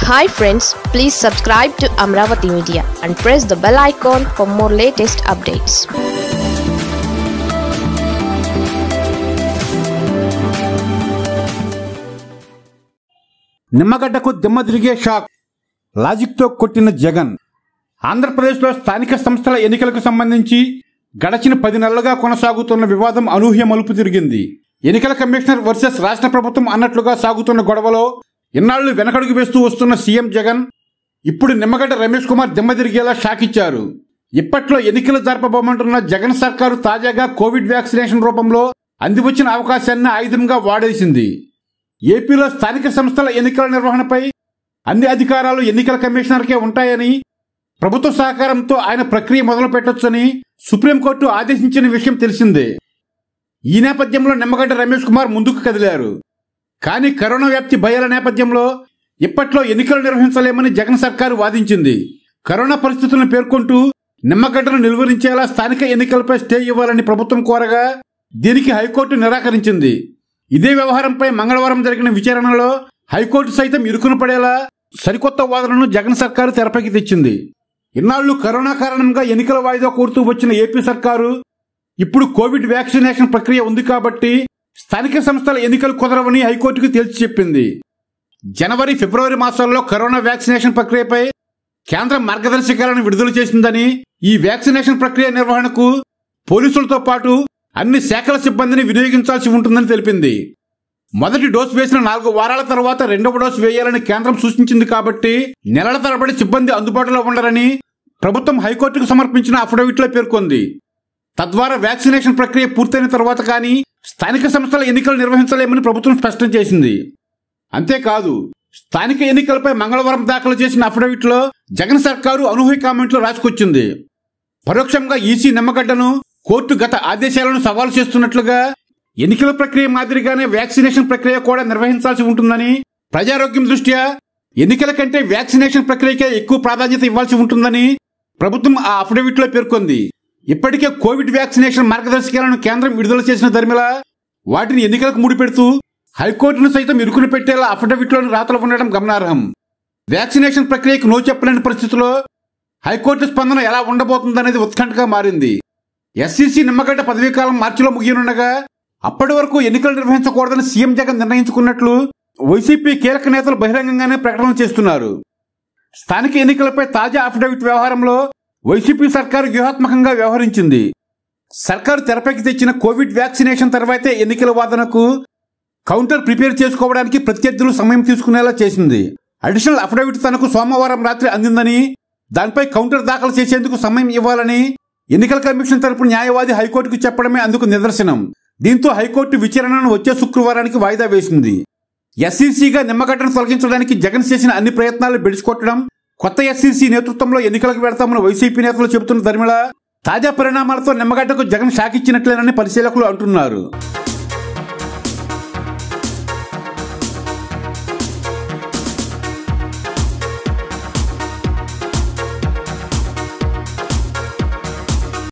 hi friends please subscribe to Amaravati media and press the bell icon for more latest updates నిమ్మగడ్డకు దిమ్మ తిరిగే shock లాజిక్తో కొట్టిన జగన్ ఆంధ్రప్రదేశ్లో స్థానిక సంస్థల ఎన్నికలకు సంబంధించి గడచిన పది నెలలుగా కొనసాగుతున్న వివాదం అనూహ్య మలుపు తిరిగింది ఎన్నికల కమిషనర్ వర్సెస్ రాష్ట్ర ప్రభుత్వం అన్నట్లుగా సాగుతున్న గొడవలో ఇన్నాళ్లు వెనకడుగు వేస్తూ వస్తున్న సీఎం జగన్ ఇప్పుడు నిమ్మగడ్డ రమేష్ కుమార్ దిమ్మ తిరిగేలా షాక్ ఇచ్చారు ఇప్పట్లో ఎన్నికలు జరపబోమంటున్న జగన్ సర్కారు తాజాగా కోవిడ్ వ్యాక్సినేషన్ రూపంలో అందివచ్చిన అవకాశాన్ని ఆయుధంగా వాడేసింది ఏపీలో స్థానిక సంస్థల ఎన్నికల నిర్వహణపై అన్ని అధికారాలు ఎన్నికల కమిషనర్కే ఉంటాయని ప్రభుత్వ సహకారంతో ఆయన ప్రక్రియ మొదలు పెట్టొచ్చని సుప్రీంకోర్టు ఆదేశించిన విషయం తెలిసిందే ఈ నేపథ్యంలో నిమ్మగడ్డ రమేష్ కుమార్ ముందుకు కదిలారు కానీ కరోనా వ్యాప్తి భయాల నేపథ్యంలో ఇప్పట్లో ఎన్నికలు నిర్వహించలేమని జగన్ సర్కారు వాదించింది కరోనా పరిస్థితులను పేర్కొంటూ నిమ్మగడ్డను నిలువరించేలా స్థానిక ఎన్నికలపై స్టే ఇవ్వాలని ప్రభుత్వం కోరగా దీనికి హైకోర్టు నిరాకరించింది ఇదే వ్యవహారంపై మంగళవారం జరిగిన విచారణలో హైకోర్టు సైతం ఇరుకున పడేలా సరికొత్త వాదనను జగన్ సర్కారు తెరపైకి తెచ్చింది ఇన్నాళ్లు కరోనా కారణంగా ఎన్నికల వాయిదా కోరుతూ వచ్చిన ఏపీ సర్కారు ఇప్పుడు కోవిడ్ వ్యాక్సినేషన్ ప్రక్రియ ఉంది కాబట్టి స్థానిక సంస్థల ఎన్నికలు కుదరవని హైకోర్టుకు తేల్చి చెప్పింది జనవరి ఫిబ్రవరి మాసాల్లో కరోనా వ్యాక్సినేషన్ ప్రక్రియపై కేంద్రం మార్గదర్శకాలను విడుదల చేసిందని ఈ వ్యాక్సినేషన్ ప్రక్రియ నిర్వహణకు పోలీసులతో పాటు అన్ని శాఖల సిబ్బందిని వినియోగించాల్సి ఉంటుందని తెలిపింది మొదటి డోసు వేసిన నాలుగు వారాల తర్వాత రెండవ డోసు వేయాలని కేంద్రం సూచించింది కాబట్టి నెలల తరబడి సిబ్బంది అందుబాటులో ఉండరని ప్రభుత్వం హైకోర్టుకు సమర్పించిన అఫిడవిట్లో పేర్కొంది తద్వారా వ్యాక్సినేషన్ ప్రక్రియ పూర్తయిన తర్వాత కానీ స్థానిక సంస్థల ఎన్నికలు నిర్వహించలేమని ప్రభుత్వం స్పష్టం చేసింది అంతేకాదు స్థానిక ఎన్నికలపై మంగళవారం దాఖలు చేసిన అఫిడవిట్లో జగన్ సర్కారు అనూహ్య కామెంట్లు రాసుకొచ్చింది పరోక్షంగా ఈసీ నిమ్మగడ్డను కోర్టు గత ఆదేశాలను సవాలు చేస్తున్నట్లుగా ఎన్నికల ప్రక్రియ మాదిరిగానే వ్యాక్సినేషన్ ప్రక్రియ కూడా నిర్వహించాల్సి ఉంటుందని ప్రజారోగ్యం దృష్ట్యా ఎన్నికల కంటే వ్యాక్సినేషన్ ప్రక్రియకే ఎక్కువ ప్రాధాన్యత ఇవ్వాల్సి ఉంటుందని ప్రభుత్వం ఆ అఫిడవిట్లో పేర్కొంది ఇప్పటికే కోవిడ్ వ్యాక్సినేషన్ మార్గదర్శకాలను కేంద్రం విడుదల చేసిన ధర్మిల వాటిని ఎన్నికలకు ముడిపెడుతూ హైకోర్టును సైతం ఇరుకుని పెట్టేలా అఫిడవిట్లోని రాతలు ఉండడం గమనార్హం వ్యాక్సినేషన్ ప్రక్రియకు నో చెప్పలేని పరిస్థితిలో హైకోర్టు స్పందన ఎలా ఉండబోతుందనేది ఉత్కంఠగా మారింది ఎస్సీసీ నిమ్మగడ్డ పదవీకాలం మార్చిలో ముగియనుండగా అప్పటి వరకు ఎన్నికలు నిర్వహించకూడదని సీఎం జగన్ నిర్ణయించుకున్నట్లు వైసీపీ కీలక నేతలు బహిరంగంగానే ప్రకటన చేస్తున్నారు స్థానిక ఎన్నికలపై తాజా అఫిడవిట్ వ్యవహారంలో వైసీపీ సర్కారు వ్యూహాత్మకంగా వ్యవహరించింది సర్కారు తెరపైకి తెచ్చిన కోవిడ్ వ్యాక్సినేషన్ తర్వాతే ఎన్నికల వాదనకు కౌంటర్ ప్రిపేర్ చేసుకోవడానికి ప్రత్యర్థులు సమయం తీసుకునేలా చేసింది అడిషనల్ అఫిడవిట్ తనకు సోమవారం రాత్రి అందిందని దానిపై కౌంటర్ దాఖలు చేసేందుకు సమయం ఇవ్వాలని ఎన్నికల కమిషన్ తరపు న్యాయవాది హైకోర్టుకు చెప్పడమే అందుకు నిదర్శనం దీంతో హైకోర్టు విచారణను వచ్చే శుక్రవారానికి వాయిదా వేసింది ఎస్సీసీగా నిమ్మగడ్డను తొలగించడానికి జగన్ చేసిన అన్ని ప్రయత్నాలు బెడిసికొట్టడం కొత్త ఎస్సీసీ నేతృత్వంలో ఎన్నికలకు వెడతామని వైసీపీ నేతలు చెబుతున్న ధర్మిళ తాజా పరిణామాలతో నిమ్మగడ్డకు జగన్ షాక్ ఇచ్చినట్లేనని పరిశీలకులు అంటున్నారు